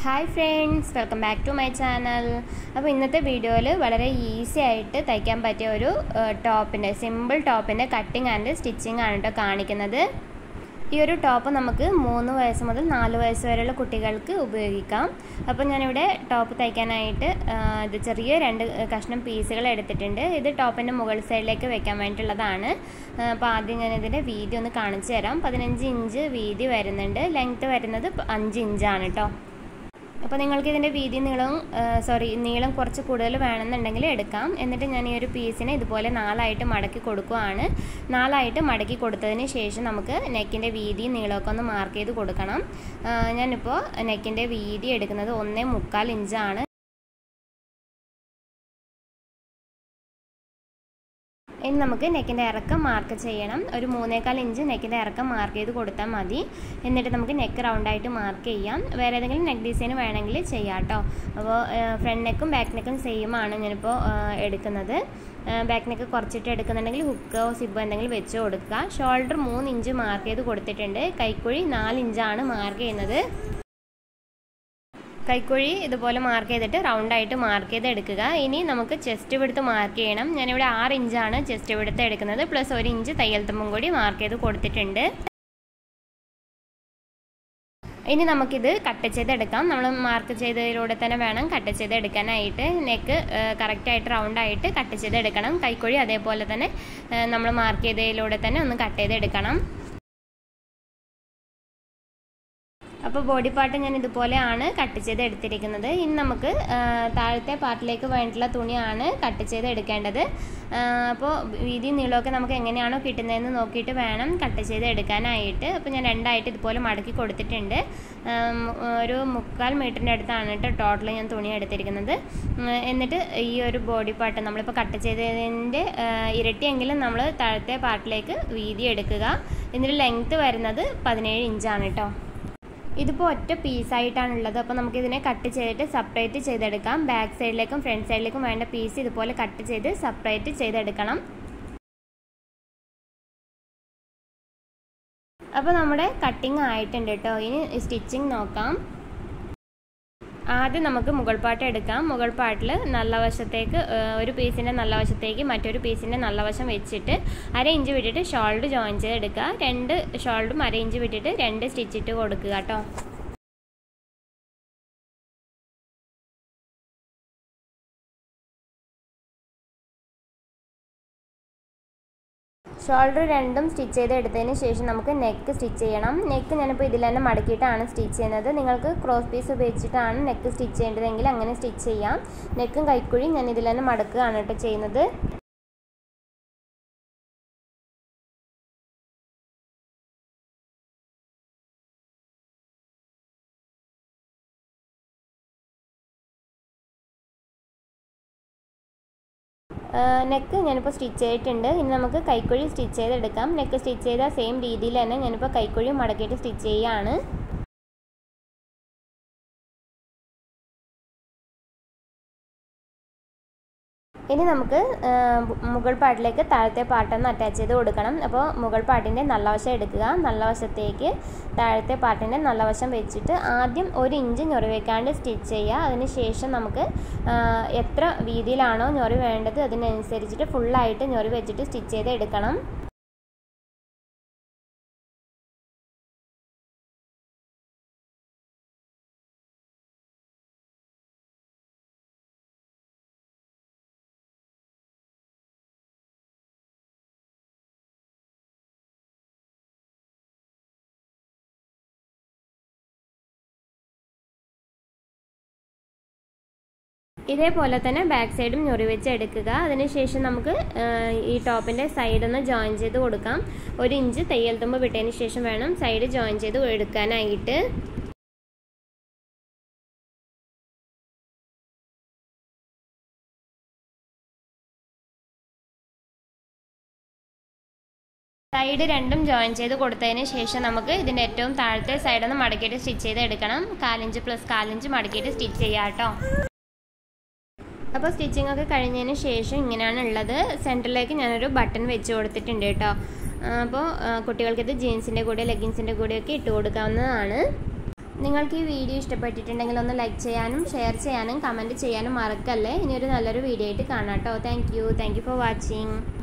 hi friends welcome back to my channel അപ്പോൾ ഇന്നത്തെ വീഡിയോയിൽ വളരെ ഈസി ആയിട്ട് തയ്ക്കാൻ പറ്റിയ ഒരു ടോപ്പിൻ്റെ സിമ്പിൾ ടോപ്പിൻ്റെ കട്ടിങ് ആൻഡ് സ്റ്റിച്ചിങ് ആണ് കേട്ടോ കാണിക്കുന്നത് ഈ ഒരു ടോപ്പ് നമുക്ക് മൂന്ന് വയസ്സ് മുതൽ നാല് വയസ്സ് വരെയുള്ള കുട്ടികൾക്ക് ഉപയോഗിക്കാം അപ്പോൾ ഞാനിവിടെ ടോപ്പ് തയ്ക്കാനായിട്ട് ഇത് ചെറിയ രണ്ട് കഷ്ണം പീസുകൾ എടുത്തിട്ടുണ്ട് ഇത് ടോപ്പിൻ്റെ മുകൾ സൈഡിലേക്ക് വെക്കാൻ വേണ്ടിയിട്ടുള്ളതാണ് അപ്പോൾ ആദ്യം ഞാൻ ഇതിൻ്റെ വീതി ഒന്ന് കാണിച്ചു തരാം പതിനഞ്ച് ഇഞ്ച് വീതി വരുന്നുണ്ട് ലെങ്ത്ത് വരുന്നത് അഞ്ച് ഇഞ്ചാണ് കേട്ടോ അപ്പോൾ നിങ്ങൾക്ക് ഇതിൻ്റെ വീതി നീളം സോറി നീളം കുറച്ച് കൂടുതൽ വേണമെന്നുണ്ടെങ്കിൽ എടുക്കാം എന്നിട്ട് ഞാൻ ഈ ഒരു പീസിനെ ഇതുപോലെ നാലായിട്ട് മടക്കി കൊടുക്കുകയാണ് നാലായിട്ട് മടക്കി കൊടുത്തതിന് ശേഷം നമുക്ക് നെക്കിൻ്റെ വീതി നീളമൊക്കെ ഒന്ന് മാർക്ക് ചെയ്ത് കൊടുക്കണം ഞാനിപ്പോൾ നെക്കിൻ്റെ വീതി എടുക്കുന്നത് ഒന്നേ മുക്കാൽ ഇഞ്ചാണ് ഇനി നമുക്ക് നെക്കിൻ്റെ ഇറക്കം മാർക്ക് ചെയ്യണം ഒരു മൂന്നേക്കാൽ ഇഞ്ച് നെക്കിൻ്റെ ഇറക്കം മാർക്ക് ചെയ്ത് കൊടുത്താൽ മതി എന്നിട്ട് നമുക്ക് നെക്ക് റൗണ്ടായിട്ട് മാർക്ക് ചെയ്യാം വേറെ ഏതെങ്കിലും നെക്ക് ഡിസൈൻ വേണമെങ്കിൽ ചെയ്യാം കേട്ടോ അപ്പോൾ ഫ്രണ്ട് നെക്കും ബാക്ക് നെക്കും സെയിം ആണ് ഞാനിപ്പോൾ എടുക്കുന്നത് ബാക്ക് നെക്ക് കുറച്ചിട്ട് എടുക്കുന്നുണ്ടെങ്കിൽ ഹുക്കോ സിബോ എന്തെങ്കിലും വെച്ച് കൊടുക്കുക ഷോൾഡർ മൂന്ന് ഇഞ്ച് മാർക്ക് ചെയ്ത് കൊടുത്തിട്ടുണ്ട് കൈക്കുഴി നാല് ഇഞ്ചാണ് മാർക്ക് ചെയ്യുന്നത് കൈക്കുഴി ഇതുപോലെ മാർക്ക് ചെയ്തിട്ട് റൗണ്ടായിട്ട് മാർക്ക് ചെയ്ത് എടുക്കുക ഇനി നമുക്ക് ചെസ്റ്റ് വിടുത്ത് മാർക്ക് ചെയ്യണം ഞാനിവിടെ ആറ് ഇഞ്ചാണ് ചെസ്റ്റ് വിടുത്ത് എടുക്കുന്നത് പ്ലസ് ഒരു ഇഞ്ച് തയ്യൽ തുമ്പും കൂടി മാർക്ക് ചെയ്ത് കൊടുത്തിട്ടുണ്ട് ഇനി നമുക്കിത് കട്ട് ചെയ്തെടുക്കാം നമ്മൾ മാർക്ക് ചെയ്തതിലൂടെ തന്നെ വേണം കട്ട് ചെയ്തെടുക്കാനായിട്ട് നെക്ക് കറക്റ്റായിട്ട് റൗണ്ടായിട്ട് കട്ട് ചെയ്തെടുക്കണം കൈക്കുഴി അതേപോലെ തന്നെ നമ്മൾ മാർക്ക് ചെയ്തതിലൂടെ തന്നെ ഒന്ന് കട്ട് ചെയ്തെടുക്കണം അപ്പോൾ ബോഡി പാർട്ട് ഞാൻ ഇതുപോലെയാണ് കട്ട് ചെയ്ത് എടുത്തിരിക്കുന്നത് ഇനി നമുക്ക് താഴത്തെ പാർട്ടിലേക്ക് വേണ്ടിയിട്ടുള്ള തുണിയാണ് കട്ട് ചെയ്ത് എടുക്കേണ്ടത് അപ്പോൾ വീതി നീളമൊക്കെ നമുക്ക് എങ്ങനെയാണോ കിട്ടുന്നതെന്ന് നോക്കിയിട്ട് വേണം കട്ട് ചെയ്ത് എടുക്കാനായിട്ട് അപ്പോൾ ഞാൻ രണ്ടായിട്ട് ഇതുപോലെ മടക്കി കൊടുത്തിട്ടുണ്ട് ഒരു മുക്കാൽ മീറ്ററിൻ്റെ അടുത്താണ് കേട്ടോ ടോട്ടൽ ഞാൻ തുണി എടുത്തിരിക്കുന്നത് എന്നിട്ട് ഈ ഒരു ബോഡി പാർട്ട് നമ്മളിപ്പോൾ കട്ട് ചെയ്തതിൻ്റെ ഇരട്ടിയെങ്കിലും നമ്മൾ താഴത്തെ പാർട്ടിലേക്ക് വീതി എടുക്കുക ഇതിൻ്റെ ലെങ്ത്ത് വരുന്നത് പതിനേഴ് ഇഞ്ചാണ് കേട്ടോ ഇതിപ്പോൾ ഒറ്റ പീസായിട്ടാണ് ഉള്ളത് അപ്പോൾ നമുക്കിതിനെ കട്ട് ചെയ്തിട്ട് സെപ്പറേറ്റ് ചെയ്തെടുക്കാം ബാക്ക് സൈഡിലേക്കും ഫ്രണ്ട് സൈഡിലേക്കും വേണ്ട പീസ് ഇതുപോലെ കട്ട് ചെയ്ത് സെപ്പറേറ്റ് ചെയ്തെടുക്കണം അപ്പോൾ നമ്മുടെ കട്ടിങ് ആയിട്ടുണ്ട് കേട്ടോ ഇനി സ്റ്റിച്ചിങ് നോക്കാം ആദ്യം നമുക്ക് മുകൾ പാട്ട് എടുക്കാം മുകൾ പാട്ടിൽ നല്ല വശത്തേക്ക് ഒരു പീസിൻ്റെ നല്ല വശത്തേക്ക് മറ്റൊരു പീസിൻ്റെ നല്ല വശം വെച്ചിട്ട് അര ഇഞ്ച് വിട്ടിട്ട് ഷോൾഡ് ജോയിൻ ചെയ്തെടുക്കുക രണ്ട് ഷോൾഡും അര ഇഞ്ച് വിട്ടിട്ട് രണ്ട് സ്റ്റിച്ചിട്ട് കൊടുക്കുക കേട്ടോ ഷോൾഡർ രണ്ടും സ്റ്റിച്ച് ചെയ്ത് എടുത്തതിന് ശേഷം നമുക്ക് നെക്ക് സ്റ്റിച്ച് ചെയ്യണം നെക്ക് ഞാനിപ്പോൾ ഇതിൽ തന്നെ മടക്കിയിട്ടാണ് സ്റ്റിച്ച് ചെയ്യുന്നത് നിങ്ങൾക്ക് ക്രോസ് പീസ് ഉപയോഗിച്ചിട്ടാണ് നെക്ക് സ്റ്റിച്ച് ചെയ്യേണ്ടതെങ്കിൽ അങ്ങനെ സ്റ്റിച്ച് ചെയ്യാം നെക്കും കൈക്കുഴിയും ഞാൻ ഇതിൽ തന്നെ മടക്കുകയാണ് കേട്ടോ ചെയ്യുന്നത് നെക്ക് ഞാനിപ്പോൾ സ്റ്റിച്ച് ചെയ്തിട്ടുണ്ട് ഇനി നമുക്ക് കൈക്കുഴി സ്റ്റിച്ച് ചെയ്തെടുക്കാം നെക്ക് സ്റ്റിച്ച് ചെയ്ത സെയിം രീതിയിൽ തന്നെ ഞാനിപ്പോൾ കൈക്കുഴി മടക്കിയിട്ട് സ്റ്റിച്ച് ചെയ്യുകയാണ് ഇനി നമുക്ക് മുകൾ പാട്ടിലേക്ക് താഴത്തെ പാട്ടൊന്ന് അറ്റാച്ച് ചെയ്ത് കൊടുക്കണം അപ്പോൾ മുകൾ പാട്ടിൻ്റെ നല്ല വശം എടുക്കുക നല്ല വശത്തേക്ക് താഴത്തെ പാട്ടിൻ്റെ നല്ല വശം വെച്ചിട്ട് ആദ്യം ഒരു ഇഞ്ച് ഞൊറി വെക്കാണ്ട് സ്റ്റിച്ച് ചെയ്യുക അതിന് ശേഷം നമുക്ക് എത്ര വീതിയിലാണോ ഞൊറി വേണ്ടത് അതിനനുസരിച്ചിട്ട് ഫുള്ളായിട്ട് ഞൊറി വെച്ചിട്ട് സ്റ്റിച്ച് ചെയ്ത് എടുക്കണം ഇതേപോലെ തന്നെ ബാക്ക് സൈഡും ഞൊറി വെച്ച് എടുക്കുക അതിനുശേഷം നമുക്ക് ഈ ടോപ്പിൻ്റെ സൈഡൊന്ന് ജോയിൻ ചെയ്ത് കൊടുക്കാം ഒരു ഇഞ്ച് തയ്യൽ തുമ്പ് വിട്ടതിന് ശേഷം വേണം സൈഡ് ജോയിൻ ചെയ്ത് എടുക്കാനായിട്ട് സൈഡ് രണ്ടും ജോയിൻ ചെയ്ത് കൊടുത്തതിന് ശേഷം നമുക്ക് ഇതിൻ്റെ ഏറ്റവും താഴത്തെ സൈഡൊന്ന് മടക്കിയിട്ട് സ്റ്റിച്ച് ചെയ്ത് എടുക്കണം കാലിഞ്ച് പ്ലസ് കാലിഞ്ച് മടക്കിയിട്ട് സ്റ്റിച്ച് ചെയ്യാം കേട്ടോ അപ്പോൾ സ്റ്റിച്ചിങ് ഒക്കെ കഴിഞ്ഞതിന് ശേഷം ഇങ്ങനെയാണ് ഉള്ളത് സെൻറ്ററിലേക്ക് ഞാനൊരു ബട്ടൺ വെച്ച് കൊടുത്തിട്ടുണ്ട് കേട്ടോ അപ്പോൾ കുട്ടികൾക്ക് ഇത് ജീൻസിൻ്റെ കൂടെ ലെഗിൻസിൻ്റെ കൂടെയൊക്കെ ഇട്ട് കൊടുക്കാവുന്നതാണ് നിങ്ങൾക്ക് ഈ വീഡിയോ ഇഷ്ടപ്പെട്ടിട്ടുണ്ടെങ്കിൽ ഒന്ന് ലൈക്ക് ചെയ്യാനും ഷെയർ ചെയ്യാനും കമൻറ്റ് ചെയ്യാനും മറക്കല്ലേ ഇനി ഒരു നല്ലൊരു വീഡിയോ ആയിട്ട് കാണാം കേട്ടോ thank you thank you for watching